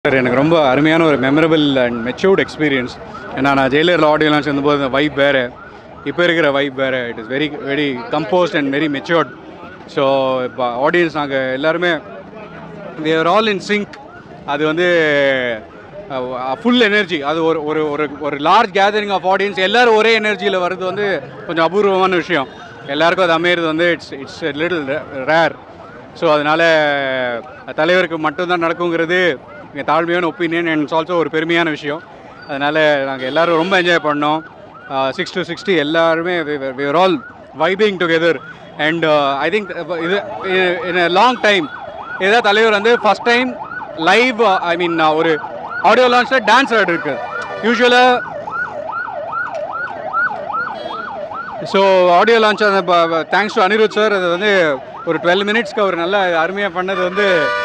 Sir எனக்கு ரொம்ப அருமையான ஒரு மெமரபிள் அண்ட் மெச்சூர்ட் எக்ஸ்பீரியன்ஸ் ஏன்னா நான் ஜெயிலரில் ஆடியோ லான்ச் வந்தபோது அந்த வைப் வேறு இப்போ இருக்கிற வைப் வேறு it is very very composed and very matured so இப்போ ஆடியன்ஸ் நாங்கள் எல்லாருமே we are all in sync அது வந்து ஃபுல் எனர்ஜி அது ஒரு ஒரு ஒரு ஒரு லார்ஜ் கேதரிங் ஆஃப் ஆடியன்ஸ் எல்லாரும் ஒரே எனர்ஜியில் வர்றது வந்து கொஞ்சம் அபூர்வமான விஷயம் எல்லாருக்கும் அது அமையிறது வந்து it's it's little rare so அதனால் தலைவருக்கு மட்டும்தான் நடக்குங்கிறது எங்கள் தாழ்மையான ஒப்பீனியன் அண்ட் இட்ஸ் ஆல்சோ ஒரு பெருமையான விஷயம் அதனால் நாங்கள் எல்லோரும் ரொம்ப என்ஜாய் பண்ணோம் சிக்ஸ் டு சிக்ஸ்டி எல்லாருமே we're all vibing together and I think இது இன் லாங் டைம் ஏதாவது தலைவர் வந்து first time live I mean ஒரு ஆடியோ லான்ச்சில் டான்ஸ் ஆடிருக்கு இருக்கு யூஸ்வலாக ஸோ ஆடியோ லான்ச் அந்த தேங்க்ஸ் டு அனிருத் சார் அது வந்து ஒரு டுவெல் மினிட்ஸ்க்கு அவர் நல்லா அருமையாக பண்ணது வந்து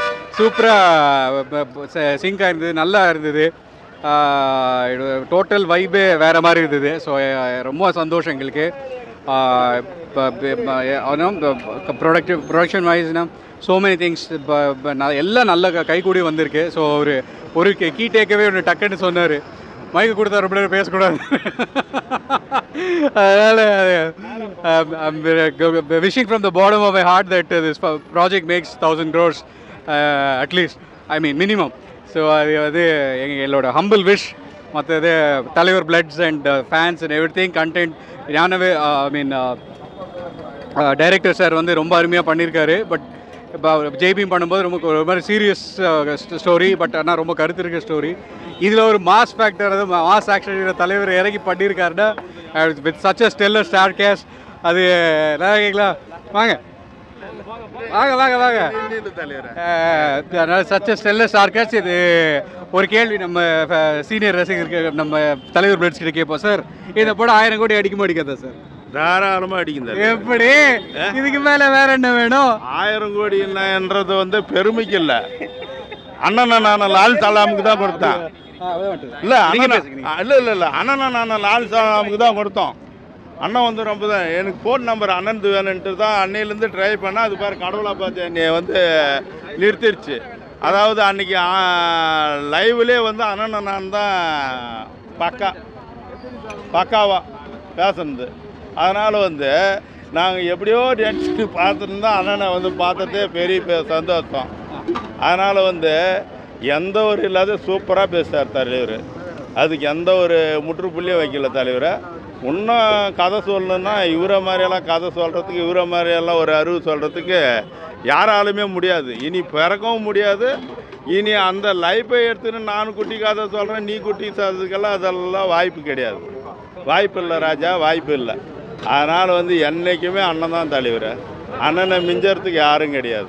சூப்பராக சிங்க் ஆயிருந்தது நல்லா இருந்தது டோட்டல் வைபே வேறு மாதிரி இருந்தது ஸோ ரொம்ப சந்தோஷம் எங்களுக்கு ப்ரொடக்டிவ் ப்ரொடக்ஷன் வைஸ்னா ஸோ மெனி திங்ஸ் இப்போ எல்லாம் நல்ல கைகூடி வந்திருக்கு ஸோ ஒரு ஒரு கீ டேக்கவே ஒன்று டக்குன்னு சொன்னார் மைக்கு கொடுத்தா ரொம்ப நேரம் பேசக்கூடாது அதனால் wishing from the bottom of my heart that this project makes thousand crores at least I mean minimum so அது வந்து எங்கள் எங்களோட ஹம்பிள் விஷ் மற்றது தலைவர் bloods and fans and everything content ஞானவே ஐ மீன் டைரக்டர் சார் வந்து ரொம்ப அருமையாக பண்ணியிருக்காரு பட் இப்போ ஜெய்பீம் பண்ணும்போது ரொம்ப ஒரு மாதிரி சீரியஸ் ஸ்டோரி பட் ஆனால் ரொம்ப கருத்து இருக்க ஸ்டோரி இதில் ஒரு மாஸ் ஃபேக்டர் அது மாஸ் ஆக்ஷன் தலைவர் இறங்கி பண்ணியிருக்காருன்னா with such a stellar star cast அது நல்லா கேட்கலாம் வாங்க வாங்க வாங்க வாங்க அதனால் சச்ச ஸ்டெல்லர் ஸ்டார் கேஸ் இது ஒரு கேள்வி நம்ம சீனியர் ரசிகருக்கு நம்ம தலைவர் பிளட்ஸ் கிட்ட கேட்போம் சார் இந்த படம் ஆயிரம் கோடி அடிக்குமா அடிக்காதா சார் தாராளமா அடிக்கும் தம்பி. எப்படி இதுக்கு மேல வேற என்ன வேணும் ஆயிரம் கோடி என்னன்றது வந்து பெருமைக்கு இல்ல அண்ணனை நான் லால் சலாமுக்கு தான் கொடுத்தேன் இல்ல நீங்க அண்ணனை- பேசுங்க. இல்ல இல்ல இல்ல அண்ணனை நான் லால் சலாமுக்கு தான் கொடுத்தோம் அண்ணன் வந்து ரொம்ப தான் எனக்கு ஃபோன் நம்பர் அண்ணன் வேணுன்ட்டு தான் அன்னையிலேருந்து ட்ரை பண்ணால் அது பாரு கடவுளா பார்த்து என்னை வந்து நிறுத்திடுச்சு அதாவது அன்னைக்கு லைவ்லேயே வந்து அண்ணனை நான் தான் பக்கா பக்காவா பேசுனது அதனால் வந்து நாங்கள் எப்படியோ நினச்சிட்டு பார்த்துருந்தா அண்ணனை வந்து பார்த்ததே பெரிய பெ- சந்தோஷம் அதனால் வந்து எந்த ஒரு இல்லாத சூப்பராக பேசுகிறார் தலைவர் அதுக்கு எந்த ஒரு முற்றுப்புள்ளியும் வைக்கல தலைவர் இன்னும் கதை சொல்லணுன்னா இவரை மாதிரியெல்லாம் கதை சொல்கிறதுக்கு இவரை மாதிரியெல்லாம் ஒரு அறிவு சொல்கிறதுக்கு யாராலுமே முடியாது இனி பிறக்கவும் முடியாது இனி அந்த லைஃப்பை எடுத்துன்னு நான் குட்டி கதை சொல்கிறேன் நீ குட்டி சொல்கிறதுக்கெல்லாம் அதெல்லாம் வாய்ப்பு கிடையாது வாய்ப்பு இல்லை ராஜா வாய்ப்பு இல்லை அதனால் வந்து என்றைக்குமே அண்ணன் தான் தலைவர் அண்ணனை மிஞ்சறதுக்கு யாரும் கிடையாது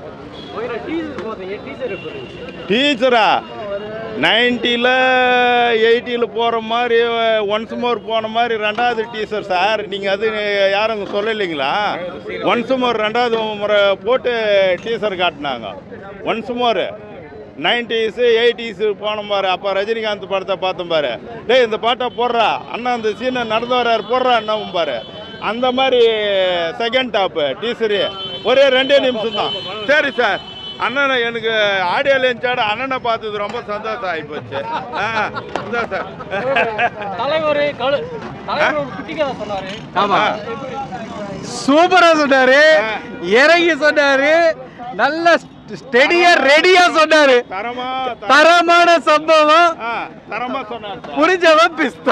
டீச்சரா நைன்ட்டியில் எயிட்டியில் போகிற மாதிரி ஒன்ஸ் மோர் போன மாதிரி ரெண்டாவது டீச்சர் சார் நீங்கள் அது யாரும் சொல்லலைங்களா ஒன்ஸ் மோர் ரெண்டாவது முறை போட்டு டீச்சர் காட்டினாங்க ஒன்ஸ் மோர் நைன்டிஸு எயிட்டிஸு போன பாரு அப்போ ரஜினிகாந்த் படத்தை பார்த்தோம் பாரு டேய் இந்த பாட்டை போடுறா அண்ணா அந்த சீனை நடந்து வர்றாரு போடுறா அண்ணாவும் பாரு அந்த மாதிரி செகண்ட் டாப்பு டீச்சரு ஒரே ரெண்டே நிமிஷம் தான் சரி சார் அண்ணனை எனக்கு ஆடியோ லேஞ்சாட அண்ணனை பார்த்தது ரொம்ப சந்தோஷம் ஆகிப்போச்சு ஆ இந்தா சார் தலைவர் கழு தலைவர் ஒரு குட்டி கதை சொன்னாரு ஆமா சூப்பரா சொன்னாரு இறங்கி சொன்னாரு நல்ல ஸ்டெடியா ரெடியா சொன்னாரு தரமா த- தரமான சம்பவம் ஆ தரமா சொன்னார் சார் புரிஞ்சவன் பிஸ்தா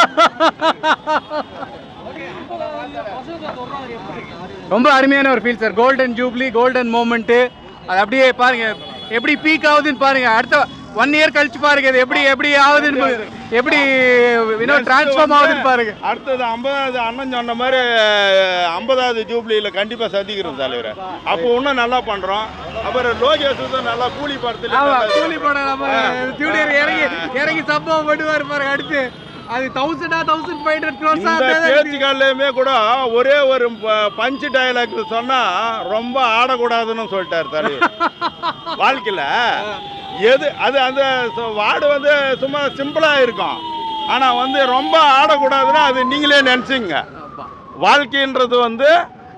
ரொம்ப அருமையான ஒரு feel sir golden jubilee golden moment அது அப்படியே பாருங்க எப்படி பீக் ஆகுதுன்னு பாருங்க அடுத்த ஒன் இயர் கழிச்சு பாருங்க இது எப்படி எப்படி ஆகுதுன்னு பாருங்க. எப்படி இன்னும் டிரான்ஸ்ஃபார்ம் ஆகுதுன்னு பாருங்க அடுத்தது ஐம்பதாவது அண்ணன் சொன்ன மாதிரி ஐம்பதாவது ஜூப்ளியில் கண்டிப்பாக சந்திக்கிறோம் தலைவர் அப்போ இன்னும் நல்லா பண்ணுறோம் அப்புறம் லோகேஷ் தான் நல்லா கூலி ஆமா படத்தில் கூலி படம் நம்ம ஜூனியர் இறங்கி இறங்கி சம்பவம் பண்ணுவார் பாருங்க அடுத்து அது தௌசண்டா தௌசண்ட் ஃபைவ் ஹண்ட்ரட் இந்த க்ரோர்ஸா பேச்சுக்காலையுமே கூட ஒரே ஒரு பஞ்சு டயலாக் சொன்னா ரொம்ப ஆடக்கூடாதுன்னு சொல்லிட்டார் தலைவர் வாழ்க்கையில எது அது அந்த சு- வார்டு வந்து சும்மா சிம்பிளா இருக்கும் ஆனா வந்து ரொம்ப ஆடக்கூடாதுன்னா அது நீங்களே நினைச்சுங்க வாழ்க்கைன்றது வந்து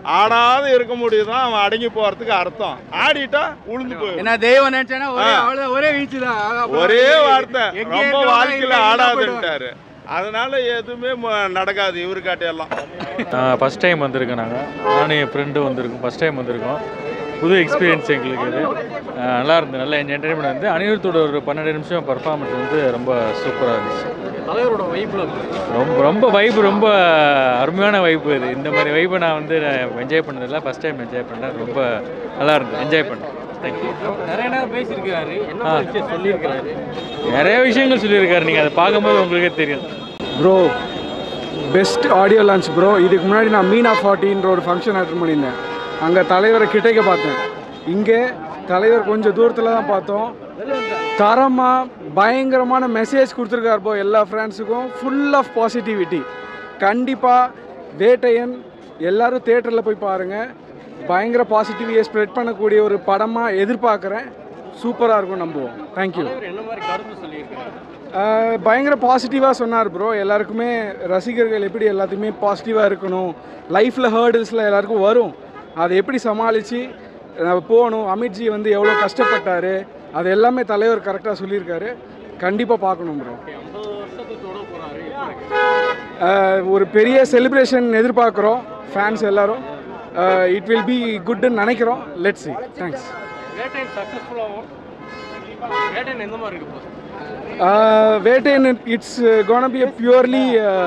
ஆடாத இருக்க முடியுதான் அவன் அடங்கி போகிறதுக்கு அர்த்தம் ஆடிட்டா உளுந்து போயிடும் ஏன்னா தெய்வம் நினைச்சேன்னா ஒரே ஆ. அவ்வளவுதான் ஒரே வீச்சு தான் ஒரே வார்த்தை எங்கே ரொம்ப இருக்கிறவங்க வாழ்க்கையில் எங்கே ஆடாதுன்ட்டாரு அதனால எதுவுமே ம- நடக்காது இவருக்காட்டையெல்லாம் ஃபஸ்ட் டைம் வந்திருக்கோம் நாங்கள் நானும் என் ஃப்ரெண்டும் வந்திருக்கோம் ஃபஸ்ட் டைம் வந்திருக்கோம் புது எக்ஸ்பீரியன்ஸ் எங்களுக்கு இது அஹ் நல்லா இருந்தது நல்ல என்டர்டைன்மெண்ட் வந்து அனிருத்தோட ஒரு பன்னெண்டு நிமிஷம் பர்ஃபார்மன்ஸ் வந்து ரொம்ப சூப்பராக இருந்துச்சு தலைவரோட வைப்ல ரொம்ப ரொம்ப வைப் ரொம்ப அருமையான வைப் இது இந்த மாதிரி வைப்பை நான் வந்து என்ஜாய் பண்ணதில்ல ஃபஸ்ட் டைம் என்ஜாய் பண்ணேன் ரொம்ப நல்லா இருந்தது என்ஜாய் பண்ணேன் தேங்க்யூ நிறைய நேரம் பேசியிருக்காரு என்ன மாதிரி விஷயம் சொல்லியிருக்காரு நிறைய விஷயங்கள் சொல்லியிருக்காரு நீங்கள் அதை பார்க்கும்போது உங்களுக்கே தெரியும் bro best audio launch bro இதுக்கு முன்னாடி நான் மீனா ஃபார்ட்டின்ற ஒரு ஃபங்க்ஷன் அட்டன் பண்ணியிருந்தேன் அங்கே தலைவரை கிட்டக்க பார்த்தேன் இங்கே தலைவர் கொஞ்சம் தூரத்தில் தான் பார்த்தோம் தரமாக பயங்கரமான மெசேஜ் கொடுத்துருக்காரு ப்ரோ எல்லா ஃப்ரெண்ட்ஸுக்கும் ஃபுல் ஆஃப் பாசிட்டிவிட்டி கண்டிப்பாக வேட்டையன் எல்லாரும் தேட்டரில் போய் பாருங்கள் பயங்கர பாசிட்டிவியை ஸ்ப்ரெட் பண்ணக்கூடிய ஒரு படமாக எதிர்பார்க்குறேன் சூப்பராக இருக்கும் நம்புவோம் தேங்க்யூ தலைவர் என்ன மாதிரி கருத்து சொல்லியிருக்காரு ஆஹ் பயங்கர பாசிட்டிவாக சொன்னார் ப்ரோ எல்லாருக்குமே ரசிகர்கள் எப்படி எல்லாத்தையுமே பாசிட்டிவாக இருக்கணும் லைஃப்பில் ஹேர்டில்ஸில் எல்லாருக்கும் வரும் அதை எப்படி சமாளித்து போகணும் அமித்ஜி வந்து எவ்வளோ கஷ்டப்பட்டார் அது எல்லாமே தலைவர் கரெக்டாக சொல்லியிருக்காரு கண்டிப்பாக பார்க்கணும் ப்ரோ ஐம்பது வருஷத்துக்கு தொட போறாரு ஒரு பெரிய செலிப்ரேஷன் எதிர்பார்க்குறோம் ஃபேன்ஸ் எல்லாரும் இட் வில் பி குட்னு நினைக்கிறோம் லெட்ஸ் சி தேங்க்ஸ் வேட்டையன் சக்ஸஸ்ஃபுல்லாகும் வேட்டையன் எந்த மாதிரி இருக்கு போகுது Uh, Vettaiyan it's gonna be purely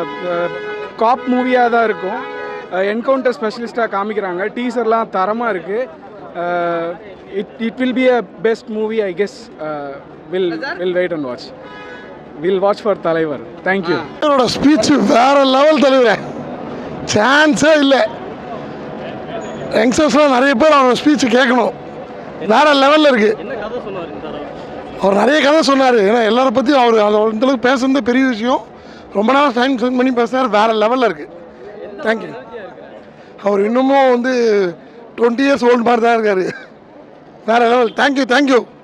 cop மூவியாக தான் இருக்கும் என்கவுண்டர் ஸ்பெஷலிஸ்ட்டாக காமிக்கிறாங்க டீசர்லாம் தரமாக இருக்குது it it will be a best movie I guess will will wait and watch will watch for தலைவர் தேங்க்யூ தலைவரோட ஸ்பீச் வேற லெவல் தலைவரே சான்ஸே இல்லை யங்ஸ்டர்ஸ்லாம் நிறைய பேர் அவரோட ஸ்பீச் கேட்கணும் வேற லெவலில் இருக்கு என்ன கதை சொன்னார் இந்த தடவை அவர் நிறைய கதை சொன்னார் ஏன்னா எல்லாரை பற்றியும் அவர் அந்த அந்த அளவுக்கு பேசுனது பெரிய விஷயம் ரொம்ப நேரம் டைம் ஸ்பெண்ட் பண்ணி பேசினார் வேற லெவலில் இருக்கு தேங்க்யூ அவர் இன்னமும் வந்து டுவெண்ட்டி இயர்ஸ் ஓல்டு மாதிரி தான் இருக்காரு வேற லெவல் தேங்க்யூ தேங்க்யூ